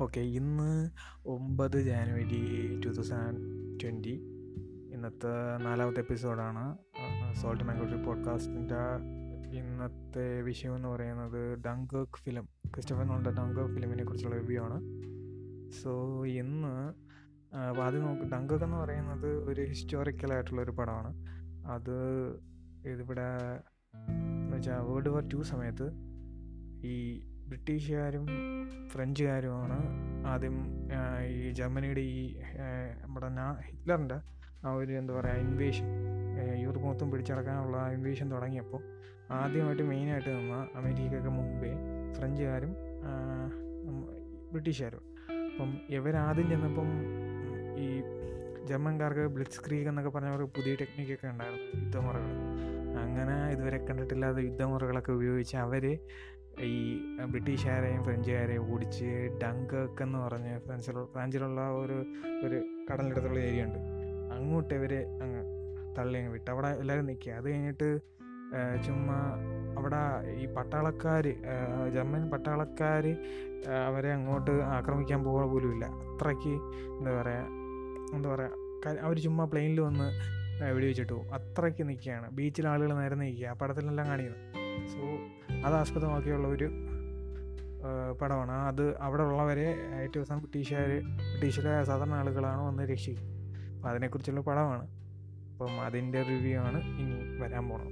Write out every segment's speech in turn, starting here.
okay ഇന്ന് ഒമ്പത് January two thousand twenty ഇന്നത്തെ നാലാമത്തെ എപ്പിസോഡാണ് സോൾട്ട് മാംഗോട്രി പോഡ്കാസ്റ്റിൻ്റെ ഇന്നത്തെ വിഷയം എന്ന് പറയുന്നത് ഡങ്കർക്ക് ഫിലിം ക്രിസ്റ്റഫർ നോളിൻ്റെ ഡങ്കർക്ക് ഫിലിമിനെ കുറിച്ചുള്ള റിവ്യൂ ആണ് സോ ഇന്ന് ആദ്യം നോക്ക് ഡങ്കർക്ക് എന്ന് പറയുന്നത് ഒരു ഹിസ്റ്റോറിക്കൽ ആയിട്ടുള്ളൊരു പടമാണ് അത് ഇതിവിടെ എന്ന് വെച്ചാൽ വേൾഡ് വാർ ടു സമയത്ത് ഈ ബ്രിട്ടീഷുകാരും ഫ്രഞ്ചുകാരുമാണ് ആദ്യം ഈ ജർമ്മനിയുടെ ഈ നമ്മുടെ ഹിറ്റ്ലറിൻ്റെ ആ ഒരു എന്താ പറയുക ഇൻവേഷൻ യൂറോപ്പ് മൊത്തം പിടിച്ചടക്കാനുള്ള ഇൻവേഷൻ തുടങ്ങിയപ്പോൾ ആദ്യമായിട്ട് മെയിനായിട്ട് നിന്ന അമേരിക്കയ്ക്ക് മുമ്പേ ഫ്രഞ്ചുകാരും ബ്രിട്ടീഷുകാരും അപ്പം ഇവരാദ്യം ചെന്നപ്പം ഈ ജർമ്മൻകാർക്ക് ബ്ലിറ്റ്സ് ക്രീഗ് എന്നൊക്കെ പറഞ്ഞ ഒരു പുതിയ ടെക്നിക്കൊക്കെ ഉണ്ടായിരുന്നു യുദ്ധമുറകൾ അങ്ങനെ ഇതുവരെ കണ്ടിട്ടില്ലാത്ത യുദ്ധമുറകളൊക്കെ ഉപയോഗിച്ച് അവർ ഈ ബ്രിട്ടീഷുകാരെയും ഫ്രഞ്ചുകാരെയും ഓടിച്ച് ഡങ്കർക്ക് എന്ന് പറഞ്ഞ് ഫ്രാൻസിൽ ഫ്രാൻസിലുള്ള ഒരു ഒരു കടലിനടുത്തുള്ള ഏരിയ ഉണ്ട് അങ്ങോട്ട് ഇവർ അങ്ങ് തള്ളി അങ്ങ് വിട്ട് അവിടെ എല്ലാവരും നിൽക്കുക അത് കഴിഞ്ഞിട്ട് ചുമ്മാ അവിടെ ഈ പട്ടാളക്കാർ ജർമ്മൻ പട്ടാളക്കാർ അവരെ അങ്ങോട്ട് ആക്രമിക്കാൻ പോകുക പോലുമില്ല അത്രയ്ക്ക് എന്താ പറയുക എന്താ പറയുക അവർ ചുമ്മാ പ്ലെയിനിൽ വന്ന് വെടിവെച്ചിട്ട് പോകും അത്രയ്ക്ക് നിൽക്കുകയാണ് ബീച്ചിൽ ആളുകൾ നേരെ നിൽക്കുക ആ പടത്തിലെല്ലാം കാണിക്കുന്നത് സോ അത് ആസ്പദമാക്കിയുള്ള ഒരു പടമാണ് അത് അവിടെ ഉള്ളവരെ ഏറ്റവും അവസാനം ബ്രിട്ടീഷുകാർ ബ്രിട്ടീഷിലെ സാധാരണ ആളുകളാണ് വന്ന് രക്ഷിക്കുന്നത് അപ്പോൾ അതിനെക്കുറിച്ചുള്ള പടമാണ് അപ്പം അതിൻ്റെ റിവ്യൂ ആണ് ഇനി വരാൻ പോണത്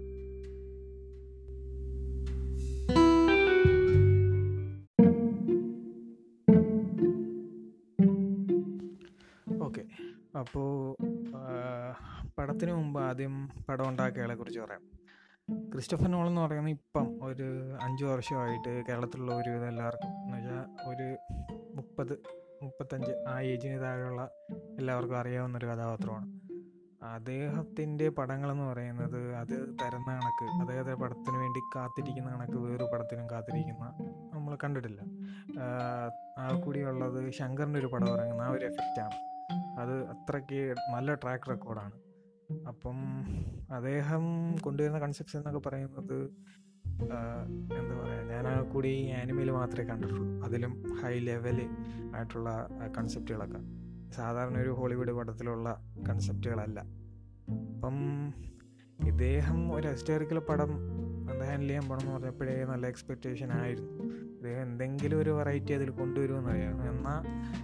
ഓക്കെ അപ്പോൾ പടത്തിന് മുമ്പ് ആദ്യം പടം ഉണ്ടാക്കിയയാളെ കുറിച്ച് പറയാം ക്രിസ്റ്റഫർ നോൾ എന്ന് പറയുന്നത് ഇപ്പം ഒരു അഞ്ച് വർഷമായിട്ട് കേരളത്തിലുള്ള ഒരു എല്ലാവർക്കും എന്ന് വെച്ചാൽ ഒരു മുപ്പത് മുപ്പത്തഞ്ച് ആ ഏജിന് താഴെയുള്ള എല്ലാവർക്കും അറിയാവുന്ന ഒരു കഥാപാത്രമാണ് അദ്ദേഹത്തിൻ്റെ പടങ്ങളെന്ന് പറയുന്നത് അത് തരുന്ന കണക്ക് അദ്ദേഹത്തിൻ്റെ പടത്തിന് വേണ്ടി കാത്തിരിക്കുന്ന കണക്ക് വേറൊരു പടത്തിനും കാത്തിരിക്കുന്ന നമ്മൾ കണ്ടിട്ടില്ല ആ കൂടിയുള്ളത് ശങ്കറിൻ്റെ ഒരു പടം ഇറങ്ങുന്ന ആ ഒരു എഫക്റ്റാണ് അത് അത്രയ്ക്ക് നല്ല ട്രാക്ക് റെക്കോർഡാണ് അപ്പം അദ്ദേഹം കൊണ്ടുവരുന്ന കൺസെപ്റ്റ്സ് എന്നൊക്കെ പറയുന്നത് എന്താ പറയുക ഞാൻ ആ കൂടി ഈ ആനിമയിൽ മാത്രമേ കണ്ടിട്ടുള്ളൂ അതിലും ഹൈ ലെവൽ ആയിട്ടുള്ള കൺസെപ്റ്റുകളൊക്കെ സാധാരണ ഒരു ഹോളിവുഡ് പടത്തിലുള്ള കൺസെപ്റ്റുകളല്ല അപ്പം ഇദ്ദേഹം ഒരു ഹിസ്റ്റോറിക്കൽ പടം ഹാൻഡിൽ ചെയ്യാൻ പോകണം എന്ന് പറഞ്ഞപ്പോഴേ നല്ല എക്സ്പെക്റ്റേഷൻ ആയിരുന്നു അദ്ദേഹം എന്തെങ്കിലും ഒരു വെറൈറ്റി അതിൽ കൊണ്ടുവരുമെന്നറിയാം എന്നാൽ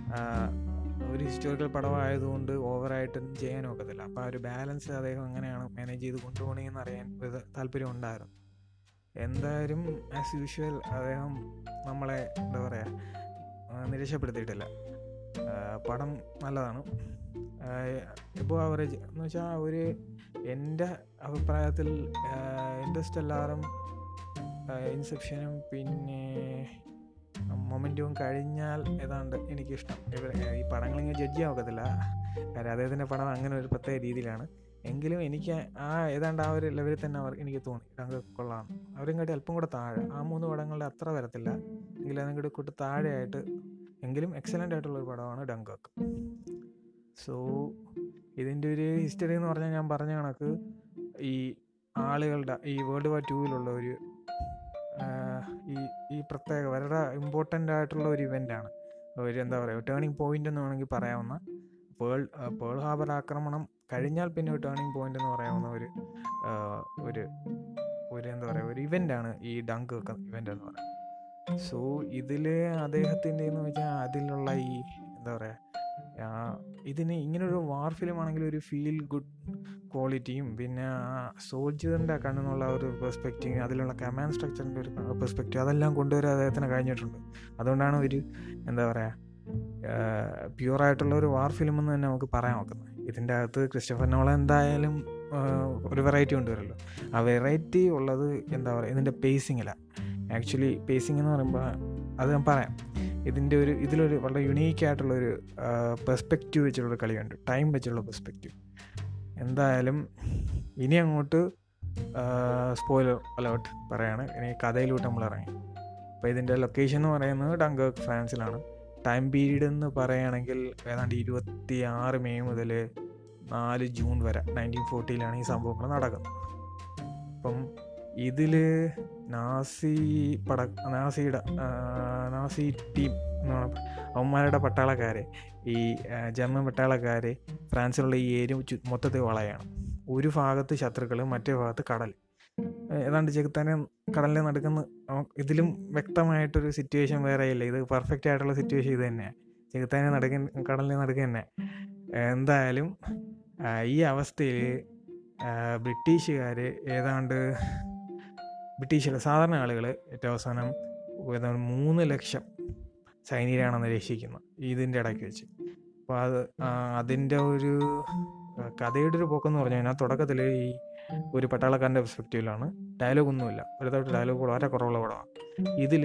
ഒരു ഹിസ്റ്റോറിക്കൽ പടമായതുകൊണ്ട് ഓവറായിട്ടൊന്നും ചെയ്യാൻ ഒക്കത്തില്ല അപ്പോൾ ആ ഒരു ബാലൻസ് അദ്ദേഹം എങ്ങനെയാണ് മാനേജ് ചെയ്ത് കൊണ്ടുപോകണമെന്ന് അറിയാൻ ഒരു താല്പര്യം ഉണ്ടായിരുന്നു എന്തായാലും ആസ് യൂഷ്വൽ അദ്ദേഹം നമ്മളെ എന്താ പറയുക നിരാശപ്പെടുത്തിയിട്ടില്ല പടം നല്ലതാണ് ഇപ്പോൾ ആവറേജ് എന്ന് വെച്ചാൽ ഒരു എൻ്റെ അഭിപ്രായത്തിൽ ഇൻട്രസ്റ്റെല്ലാറും ഇൻസെപ്ഷനും പിന്നെ മൊമെൻറ്റും കഴിഞ്ഞാൽ ഏതാണ്ട് എനിക്കിഷ്ടം ഈ പടങ്ങളിങ്ങനെ ജഡ്ജ് ചെയ്യാൻ ഒക്കത്തില്ല കാര്യം അദ്ദേഹത്തിൻ്റെ പടം അങ്ങനെ ഒരു പ്രത്യേക രീതിയിലാണ് എങ്കിലും എനിക്ക് ആ ഏതാണ്ട് ആ ഒരു ലെവലിൽ തന്നെ അവർ എനിക്ക് തോന്നി ഡങ്ക് കൊള്ളാം അവരും കാട്ടി അല്പം കൂടെ താഴെ ആ മൂന്ന് പടങ്ങളുടെ അത്ര വരത്തില്ല എങ്കിലും അതും കൂടി കൂട്ട് താഴെയായിട്ട് എങ്കിലും എക്സലൻ്റ് ആയിട്ടുള്ളൊരു പടമാണ് ഡങ്കർക്ക് സോ ഇതിൻ്റെ ഒരു ഹിസ്റ്ററി എന്ന് പറഞ്ഞാൽ ഞാൻ പറഞ്ഞ കണക്ക് ഈ ആളുകളുടെ ഈ വേൾഡ് വാർ ടൂവിലുള്ള ഒരു ഈ ഈ പ്രത്യേക വളരെ ഇമ്പോർട്ടൻ്റ് ആയിട്ടുള്ള ഒരു ഇവൻ്റാണ് ഒരു എന്താ പറയുക ടേണിംഗ് പോയിന്റ് എന്ന് വേണമെങ്കിൽ പറയാവുന്ന പേൾ പേൾ ഹാർബർ ആക്രമണം കഴിഞ്ഞാൽ പിന്നെ ഒരു ടേണിംഗ് പോയിന്റ് എന്ന് പറയാവുന്ന ഒരു ഒരു ഒരു എന്താ പറയുക ഒരു ഇവൻ്റാണ് ഈ ഡങ്ക് ഇവൻ്റ് എന്ന് പറയുന്നത് സോ ഇതിൽ അദ്ദേഹത്തിൻ്റെ എന്ന് വെച്ചാൽ അതിലുള്ള ഈ എന്താ പറയുക ഇതിന് ഇങ്ങനൊരു വാർ ഫിലിം ആണെങ്കിൽ ഒരു ഫീൽ ഗുഡ് ക്വാളിറ്റിയും പിന്നെ സോൾജറിൻ്റെ കണ്ണെന്നുള്ള ഒരു പെർസ്പെക്റ്റീവ് അതിലുള്ള കമാൻഡ് സ്ട്രക്ചറിൻ്റെ ഒരു പെർസ്പെക്റ്റീവ് അതെല്ലാം കൊണ്ടുവരാൻ അദ്ദേഹത്തിന് കഴിഞ്ഞിട്ടുണ്ട് അതുകൊണ്ടാണ് ഒരു എന്താ പറയുക പ്യുവറായിട്ടുള്ള ഒരു വാർ ഫിലിം എന്ന് തന്നെ നമുക്ക് പറയാൻ നോക്കുന്നത് ഇതിൻ്റെ അകത്ത് ക്രിസ്റ്റഫർ നോള എന്തായാലും ഒരു വെറൈറ്റി കൊണ്ടുവരുമല്ലോ ആ വെറൈറ്റി ഉള്ളത് എന്താ പറയുക ഇതിൻ്റെ പേസിങ്ങിലാണ് ആക്ച്വലി പേസിങ് എന്ന് പറയുമ്പോൾ അത് ഞാൻ പറയാം ഇതിൻ്റെ ഒരു ഇതിലൊരു വളരെ യുണീക്ക് ആയിട്ടുള്ളൊരു പെർസ്പെക്റ്റീവ് വെച്ചുള്ള കളിയുണ്ട് ടൈം വെച്ചുള്ള പെർസ്പെക്റ്റീവ് എന്തായാലും ഇനി അങ്ങോട്ട് സ്പോയിലർ അലോട്ട് പറയാണ് ഇനി കഥയിലോട്ട് നമ്മൾ ഇറങ്ങി അപ്പോൾ ഇതിൻ്റെ ലൊക്കേഷൻ എന്ന് പറയുന്നത് ഡങ്കർക്ക് ഫ്രാൻസിലാണ് ടൈം പീരീഡ് എന്ന് പറയുകയാണെങ്കിൽ ഏതാണ്ട് ഇരുപത്തി ആറ് മെയ് മുതൽ നാല് ജൂൺ വരെ നയൻറ്റീൻ ഫോർട്ടിയിലാണ് ഈ സംഭവങ്ങൾ നടക്കുന്നത് അപ്പം ഇതിൽ നാസി പട നാസിയുടെ നാസി ടീം എന്ന് പറഞ്ഞാൽ അവന്മാരുടെ പട്ടാളക്കാരെ ഈ ആ, ജർമ്മൻ പട്ടാളക്കാർ ഫ്രാൻസിലുള്ള ഈ ഏരിയ ചു- മൊത്തത്തിൽ വളയാണ് ഒരു ഭാഗത്ത് ശത്രുക്കൾ മറ്റേ ഭാഗത്ത് കടൽ ഏ, ഏതാണ്ട് ചെകുത്താനെ കടലിൽ നടക്കുന്ന ഇതിലും വ്യക്തമായിട്ടൊരു സിറ്റുവേഷൻ വേറെ ഇല്ല ഇത് പെർഫെക്റ്റ് ആയിട്ടുള്ള സിറ്റുവേഷൻ ഇത് തന്നെയാണ് ചെകുത്താനെ നടക്കൻ കടലിൽ നടക്കുക തന്നെ എന്തായാലും ആ, ഈ അവസ്ഥയിൽ ബ്രിട്ടീഷുകാർ ഏതാണ്ട് ബ്രിട്ടീഷുകാർ സാധാരണ ആളുകൾ ഏറ്റവും അവസാനം ഏതാണ്ട് മൂന്ന് ലക്ഷം സൈനികരാണെന്ന് രക്ഷിക്കുന്നത് ഇതിൻ്റെ ഇടയ്ക്ക് വെച്ച് അപ്പോൾ അത് ആ, അതിൻ്റെ ഒരു ആ, കഥയുടെ ഒരു പോക്കെന്ന് പറഞ്ഞു കഴിഞ്ഞാൽ തുടക്കത്തിൽ ഈ ഒരു പട്ടാളക്കാരൻ്റെ പെർസ്പെക്റ്റീവിലാണ് ഡയലോഗ് ഒന്നുമില്ല വലുതായിട്ട് ഡയലോഗ് വളരെ കുറവുള്ള പടമാണ് ഇതിൽ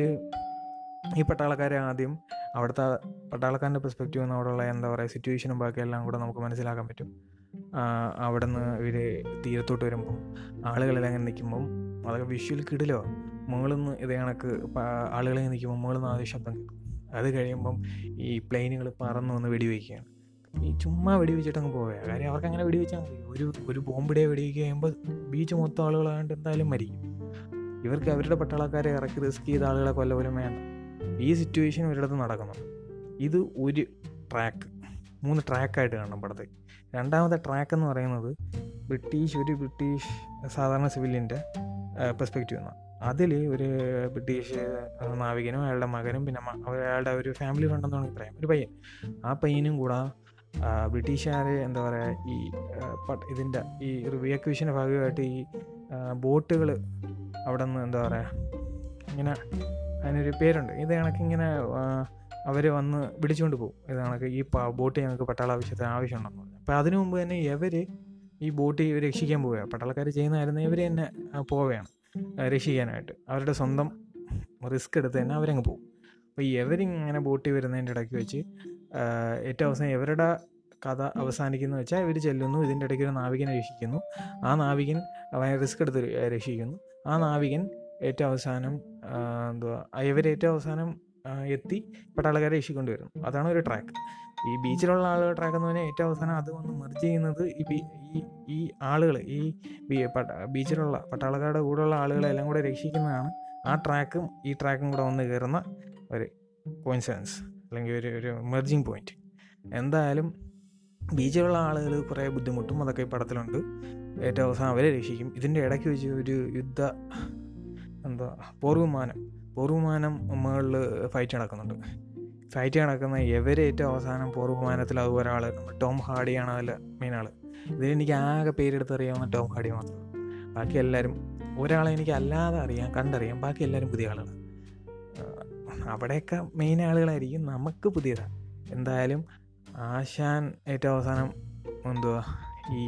ഈ പട്ടാളക്കാരെ ആദ്യം അവിടുത്തെ പട്ടാളക്കാരൻ്റെ പെർസ്പെക്റ്റീവ് നിന്ന് അവിടെയുള്ള എന്താ പറയുക സിറ്റുവേഷനും ബാക്കിയെല്ലാം കൂടെ നമുക്ക് മനസ്സിലാക്കാൻ പറ്റും ആ, അവിടുന്ന് ഇവർ തീരത്തോട്ട് വരുമ്പം ആളുകളെല്ലാം ഇങ്ങനെ നിൽക്കുമ്പം അതൊക്കെ വിഷ്വൽ കിടിലോ മുകളിൽ നിന്ന് ഇതേ കണക്ക് പ- ആളുകളെ നിൽക്കുമ്പോൾ മുകളിൽ നിന്ന് ആദ്യം ശബ്ദം കേൾക്കും അത് കഴിയുമ്പം ഈ പ്ലെയിനുകൾ പറന്ന് വന്ന് വെടിവെക്കുകയാണ് ഈ ചുമ്മാ വെടിവെച്ചിട്ട് അങ്ങ് പോവുക കാര്യം അവർക്ക് അങ്ങനെ വെടിവെച്ചാൽ മതി ഒരു ഒരു ബോംബിടെ വെടിവെക്കുക കഴിയുമ്പോൾ ബീച്ച് മൊത്തം ആളുകളാണ്ട് എന്തായാലും മരിക്കും ഇവർക്ക് അവരുടെ പട്ടാളക്കാരെ ഇറക്കി റിസ്ക് ചെയ്ത ആളുകളെ കൊല്ല പോലും വേണ്ട ഈ സിറ്റുവേഷൻ ഒരിടത്ത് നടക്കുന്നുണ്ട് ഇത് ഒരു ട്രാക്ക് മൂന്ന് ട്രാക്കായിട്ട് കാണണം പടത്തിൽ രണ്ടാമത്തെ ട്രാക്ക് എന്ന് പറയുന്നത് ബ്രിട്ടീഷ് ഒരു ബ്രിട്ടീഷ് സാധാരണ സിവിലിയൻ്റെ പെർസ്പെക്റ്റീവ് എന്നാണ് അതിൽ ഒരു ബ്രിട്ടീഷ് നാവികനും അയാളുടെ മകനും പിന്നെ മ- അയാളുടെ ഒരു ഫാമിലി ഫ്രണ്ട് എന്ന് വേണമെങ്കിൽ പറയാം ഒരു പയ്യൻ ആ പയ്യനും കൂടെ ബ്രിട്ടീഷുകാർ എന്താ പറയുക ഈ ഇതിൻ്റെ ഈ റിവ്യൂക്വിഷൻ്റെ ഭാഗമായിട്ട് ഈ ബോട്ടുകൾ അവിടെ നിന്ന് എന്താ പറയുക ഇങ്ങനെ അതിനൊരു പേരുണ്ട് ഇത് കണക്ക് ഇങ്ങനെ അവർ വന്ന് പിടിച്ചുകൊണ്ട് പോകും ഇത് കണക്ക് ഈ പ- ബോട്ട് ഞങ്ങൾക്ക് പട്ടാള ആവശ്യത്തിന് ആവശ്യമുണ്ടെന്ന് പറഞ്ഞു അപ്പോൾ അതിനു മുമ്പ് തന്നെ ഇവർ ഈ ബോട്ട് രക്ഷിക്കാൻ പോവുക പട്ടാളക്കാർ ചെയ്യുന്നതായിരുന്നു ഇവർ തന്നെ ആ, പോവുകയാണ് ആ, രക്ഷിക്കാനായിട്ട് അവരുടെ സ്വന്തം റിസ്ക് എടുത്ത് തന്നെ അവരങ്ങ് പോകും അപ്പോൾ ഈ ഇവരിങ്ങനെ ബോട്ടിൽ വരുന്നതിൻ്റെ ഇടയ്ക്ക് വെച്ച് ആ, ഏറ്റവും അവസാനം ഇവരുടെ കഥ അവസാനിക്കുന്ന വെച്ചാൽ ഇവർ ചെല്ലുന്നു ഇതിൻ്റെ ഇടയ്ക്ക് ഒരു നാവികനെ രക്ഷിക്കുന്നു ആ നാവികൻ അവനെ റിസ്ക് എടുത്ത് ര- രക്ഷിക്കുന്നു ആ നാവികൻ ഏറ്റവും അവസാനം ആ, എന്തുവാ ഇവർ ഏറ്റവും അവസാനം ആ, എത്തി പട്ടാളക്കാരെ രക്ഷിക്കൊണ്ട് വരുന്നു അതാണ് ഒരു ട്രാക്ക് ഈ ബീച്ചിലുള്ള ആളുകൾ ട്രാക്ക് എന്ന് പറഞ്ഞാൽ ഏറ്റവും അവസാനം അത് വന്ന് മെർജ് ചെയ്യുന്നത് ഈ ബീ- ഈ ഈ ആളുകൾ ഈ ബീ- പട്ട- ബീച്ചിലുള്ള പട്ടാളക്കാരുടെ കൂടെയുള്ള ആളുകളെ എല്ലാം കൂടെ രക്ഷിക്കുന്നതാണ് ആ ട്രാക്കും ഈ ട്രാക്കും കൂടെ വന്ന് കയറുന്ന ഒരു കോയിൻസിഡൻസ് അല്ലെങ്കിൽ ഒരു ഒരു മെർജിങ് പോയിന്റ് എന്തായാലും ബീച്ചിലുള്ള ആളുകൾ കുറേ ബുദ്ധിമുട്ടും അതൊക്കെ ഈ പടത്തിലുണ്ട് ഏറ്റവും അവസാനം അവരെ രക്ഷിക്കും ഇതിൻ്റെ ഇടയ്ക്ക് വെച്ച് ഒരു യുദ്ധ എന്താ പോർവിമാനം പോർവിമാനം മുകളിൽ ഫൈറ്റ് നടക്കുന്നുണ്ട് ഫൈറ്റ് നടക്കുന്ന ഇവരെ ഏറ്റവും അവസാനം പോർവിമാനത്തിൽ അത് ഒരാൾ നമ്മൾ ടോം ഹാഡിയാണ് അതിൽ മെയിൻ ആൾ ഇതിൽ എനിക്ക് ആകെ പേരെടുത്ത് അറിയാവുന്ന ടോം ഹാഡി മാത്രം ബാക്കി എല്ലാവരും ഒരാളെ എനിക്ക് അല്ലാതെ അറിയാം കണ്ടറിയാം ബാക്കി എല്ലാവരും പുതിയ ആളുകളാണ് അവിടെയൊക്കെ മെയിൻ ആളുകളായിരിക്കും നമുക്ക് പുതിയതാണ് എന്തായാലും ആശാൻ ഏറ്റവും അവസാനം എന്തുവാ ഈ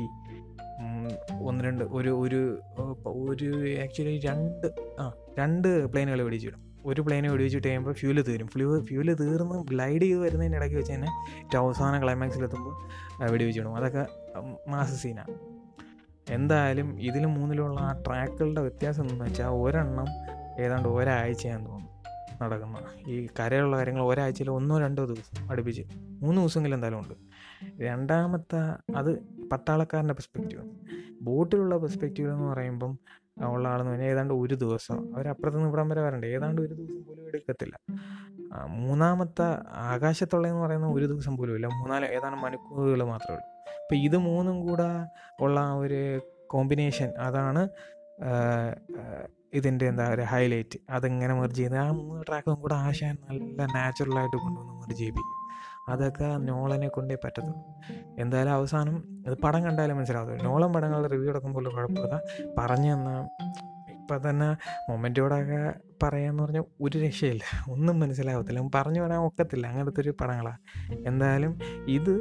ഉം, ഒന്ന് രണ്ട് ഒരു ഒരു ഏർ, ഒരു ആക്ച്വലി രണ്ട് ആ രണ്ട് പ്ലെയിനുകൾ വെടിച്ചിടും ഒരു പ്ലെയിനെ വെടിവെച്ചിട്ട് കഴിയുമ്പോൾ ഫ്യൂല് തീരും ഫ്ലൂ ഫ്യൂല് തീർന്ന് ഗ്ലൈഡ് ചെയ്ത് വരുന്നതിൻ്റെ ഇടയ്ക്ക് വെച്ച് തന്നെ ഏറ്റവും അവസാന ക്ലൈമാക്സിലെത്തുമ്പോൾ വെടിവെച്ചിടും അതൊക്കെ മാസ സീനാണ് എന്തായാലും ഇതിൽ മൂന്നിലുള്ള ആ ട്രാക്കുകളുടെ വ്യത്യാസം എന്ന് വെച്ചാൽ ഒരെണ്ണം ഏതാണ്ട് ഒരാഴ്ചയാന്ന് തോന്നുന്നു നടക്കുന്ന ഈ കരയുള്ള കാര്യങ്ങൾ ഒരാഴ്ചയിൽ ഒന്നോ രണ്ടോ ദിവസം അടുപ്പിച്ച് മൂന്ന് ദിവസമെങ്കിലും എന്തായാലും ഉണ്ട് രണ്ടാമത്തെ അത് പട്ടാളക്കാരൻ്റെ പെർസ്പെക്റ്റീവ് ബോട്ടിലുള്ള പെർസ്പെക്റ്റീവ് എന്ന് പറയുമ്പം ഉള്ള ആളെന്ന് പറഞ്ഞാൽ ഏതാണ്ട് ഒരു ദിവസം അവരപ്പുറത്ത് നിന്ന് ഇവിടം വരെ വരണ്ടേ ഏതാണ്ട് ഒരു ദിവസം പോലും എടുക്കത്തില്ല ആ, മൂന്നാമത്തെ ആകാശത്തുള്ളതെന്ന് പറയുന്ന ഒരു ദിവസം പോലും ഇല്ല മൂന്നാല് ഏതാണ്ട് മണിക്കൂറുകൾ മാത്രമേ ഉള്ളൂ അപ്പോൾ ഇത് മൂന്നും കൂടെ ഉള്ള ആ ഒരു കോമ്പിനേഷൻ അതാണ് ആ, ആ, ഇതിൻ്റെ എന്താ ഒരു ഹൈലൈറ്റ് അതിങ്ങനെ മെർജ് ചെയ്യുന്നത് ആ മൂന്ന് ട്രാക്കും കൂടെ ആശാൻ നല്ല നാച്ചുറലായിട്ട് കൊണ്ടുവന്ന് മെർജ് ചെയ്യിപ്പിക്കും അതൊക്കെ നോളനെ കൊണ്ടേ പറ്റത്തുള്ളൂ എന്തായാലും അവസാനം അത് പടം കണ്ടാലും മനസ്സിലാവും നോളൻ പടങ്ങളുടെ റിവ്യൂ എടുക്കുമ്പോൾ കുഴപ്പമില്ല പറഞ്ഞു തന്നാൽ ഇപ്പം തന്നെ മൊമെൻറ്റോടൊക്കെ പറയാന്ന് പറഞ്ഞാൽ ഒരു രക്ഷയില്ല ഒന്നും മനസ്സിലാവത്തില്ല പറഞ്ഞു വരാൻ ഒക്കത്തില്ല അങ്ങനത്തെ ഒരു പടങ്ങളാണ് എന്തായാലും ഇത്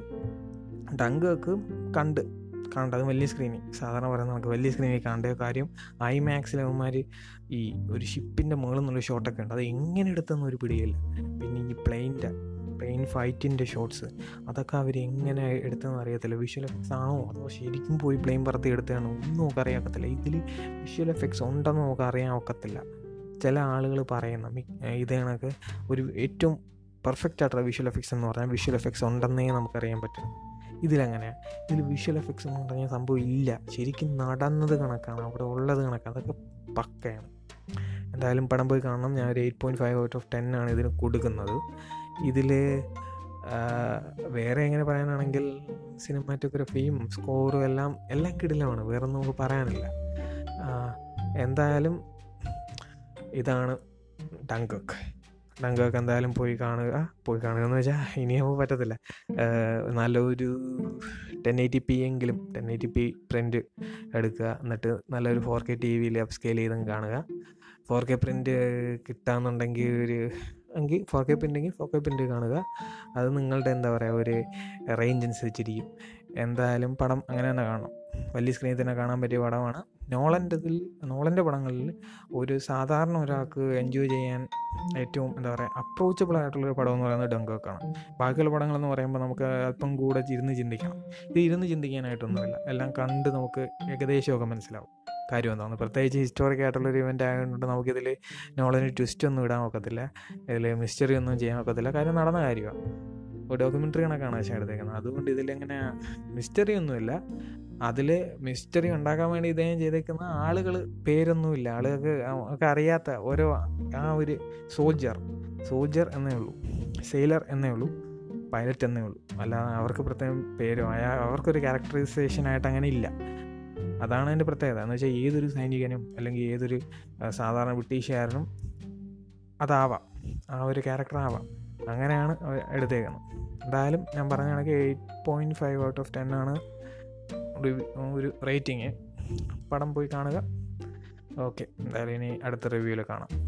ഡങ്കക്ക് കണ്ട് കണ്ട് അത് വലിയ സ്ക്രീനിൽ സാധാരണ പറയുന്ന നമുക്ക് വലിയ സ്ക്രീനിൽ കണ്ട കാര്യം ഐ മാക്സിൽ അവന്മാർ ഈ ഒരു ഷിപ്പിൻ്റെ മുകളിൽ നിന്നുള്ള ഷോട്ടൊക്കെ ഉണ്ട് അത് എങ്ങനെ എടുത്തെന്ന് ഒരു പിടിയില്ല പിന്നെ ഈ പ്ലെയിൻ്റെ പ്ലെയിൻ ഫൈറ്റിൻ്റെ ഷോട്ട്സ് അതൊക്കെ അവർ എങ്ങനെ എടുത്തെന്ന് അറിയത്തില്ല വിഷ്വൽ എഫക്ട്സ് ആണോ അതോ ശരിക്കും പോയി പ്ലെയിൻ പറത്തി എടുത്തതാണോ ഒന്നും നമുക്ക് അറിയാക്കത്തില്ല ഇതിൽ വിഷ്വൽ എഫക്ട്സ് ഉണ്ടെന്ന് നമുക്ക് അറിയാൻ ഒക്കത്തില്ല ചില ആളുകൾ പറയുന്ന മി- ഇത് കണക്ക് ഒരു ഏറ്റവും പെർഫെക്റ്റ് ആയിട്ടുള്ള വിഷ്വൽ എഫക്ട്സ് എന്ന് പറഞ്ഞാൽ വിഷ്വൽ എഫക്ട്സ് ഉണ്ടെന്നേ നമുക്കറിയാൻ പറ്റും ഇതിലങ്ങനെ ഇതിൽ വിഷ്വൽ എഫക്ട്സ് എന്ന് പറഞ്ഞാൽ സംഭവം ഇല്ല ശരിക്കും നടന്നത് കണക്കാണ് അവിടെ ഉള്ളത് കണക്കാണ് അതൊക്കെ പക്കയാണ് എന്തായാലും പടം പോയി കാണണം ഞാൻ ഒരു eight point five out of ten ആണ് ഇതിന് കൊടുക്കുന്നത് ഇതിൽ വേറെ എങ്ങനെ പറയാനാണെങ്കിൽ സിനിമാറ്റോഗ്രഫിയും സ്കോറും എല്ലാം എല്ലാം കിടിലമാണ് വേറെ ഒന്നും നമുക്ക് പറയാനില്ല ആ, എന്തായാലും ഇതാണ് ഡങ്കക്ക് ഡങ്കക്ക് എന്തായാലും പോയി കാണുക പോയി കാണുക എന്ന് വെച്ചാൽ ഇനിയാകുമ്പോൾ പറ്റത്തില്ല ആ, നല്ലൊരു ടെൻ എയ്റ്റി പി എങ്കിലും ടെൻ എയ്റ്റി പി പ്രിൻ്റ് എടുക്കുക എന്നിട്ട് നല്ലൊരു ഫോർ കെ ടി വിയിൽ അപ്പ് സ്കെയിൽ ചെയ്തും കാണുക ഫോർ കെ പ്രിൻ്റ് കിട്ടാന്നുണ്ടെങ്കിൽ ഒരു എങ്കിൽ ഫോർ കെ പ്രിൻ്റെങ്കിൽ ഫോർ കെ പ്രിൻ്റ് കാണുക അത് നിങ്ങളുടെ എന്താ പറയുക ഒരു റേഞ്ച് അനുസരിച്ചിരിക്കും എന്തായാലും പടം അങ്ങനെ തന്നെ കാണണം വലിയ സ്ക്രീനിൽ തന്നെ കാണാൻ പറ്റിയ പടമാണ് നോളൻ്റെ ഇതിൽ നോളൻ്റെ പടങ്ങളിൽ ഒരു സാധാരണ ഒരാൾക്ക് എൻജോയ് ചെയ്യാൻ ഏറ്റവും എന്താ പറയുക അപ്രോച്ചബിൾ ആയിട്ടുള്ളൊരു പടം എന്ന് പറയുന്നത് ഡങ്കോക്കാണ് ബാക്കിയുള്ള പടങ്ങളെന്ന് പറയുമ്പോൾ നമുക്ക് അല്പം കൂടെ ഇരുന്ന് ചിന്തിക്കണം ഇത് ഇരുന്ന് ചിന്തിക്കാനായിട്ടൊന്നുമില്ല എല്ലാം കണ്ട് നമുക്ക് ഏകദേശമൊക്കെ മനസ്സിലാവും കാര്യം എന്താണ് പ്രത്യേകിച്ച് ഹിസ്റ്റോറിക് ആയിട്ടുള്ളൊരു ഇവൻ്റ് ആയതുകൊണ്ട് നമുക്കിതിൽ നോളന് ട്വിസ്റ്റ് ഒന്നും ഇടാൻ ഒക്കത്തില്ല ഇതിൽ മിസ്റ്ററി ഒന്നും ചെയ്യാൻ ഒക്കത്തില്ല കാര്യം നടന്ന കാര്യമാണ് ഒരു ഡോക്യുമെൻ്ററി കണക്കാണ് പക്ഷേ എടുത്തേക്കുന്നത് അതുകൊണ്ട് ഇതിലെങ്ങനെ മിസ്റ്ററി ഒന്നുമില്ല അതിൽ മിസ്റ്ററി ഉണ്ടാക്കാൻ വേണ്ടി ഇദ്ദേഹം ചെയ്തേക്കുന്ന ആളുകൾ പേരൊന്നുമില്ല ആളുകൾക്ക് ഒക്കെ അറിയാത്ത ഓരോ ആ ഒരു സോൾജർ സോൾജർ എന്നേ ഉള്ളൂ സെയിലർ എന്നേ ഉള്ളൂ പൈലറ്റ് എന്നേ ഉള്ളൂ അല്ലാതെ അവർക്ക് പ്രത്യേകം പേരോ അയാ അവർക്കൊരു ക്യാരക്ടറൈസേഷൻ ആയിട്ട് അങ്ങനെ ഇല്ല അതാണ് അതിൻ്റെ പ്രത്യേകത എന്ന് വെച്ചാൽ ഏതൊരു സൈനികനും അല്ലെങ്കിൽ ഏതൊരു ആ, സാധാരണ ബ്രിട്ടീഷുകാരനും അതാവാം ആ ഒരു ക്യാരക്ടർ ആവാം അങ്ങനെയാണ് അവ- എടുത്തേക്കുന്നത് എന്തായാലും ഞാൻ പറഞ്ഞ കണക്ക് eight point five out of ten ആണ് റിവ്യൂ ഒരു റേറ്റിങ് പടം പോയി കാണുക ഓക്കെ എന്തായാലും ഇനി അടുത്ത റിവ്യൂവിൽ കാണാം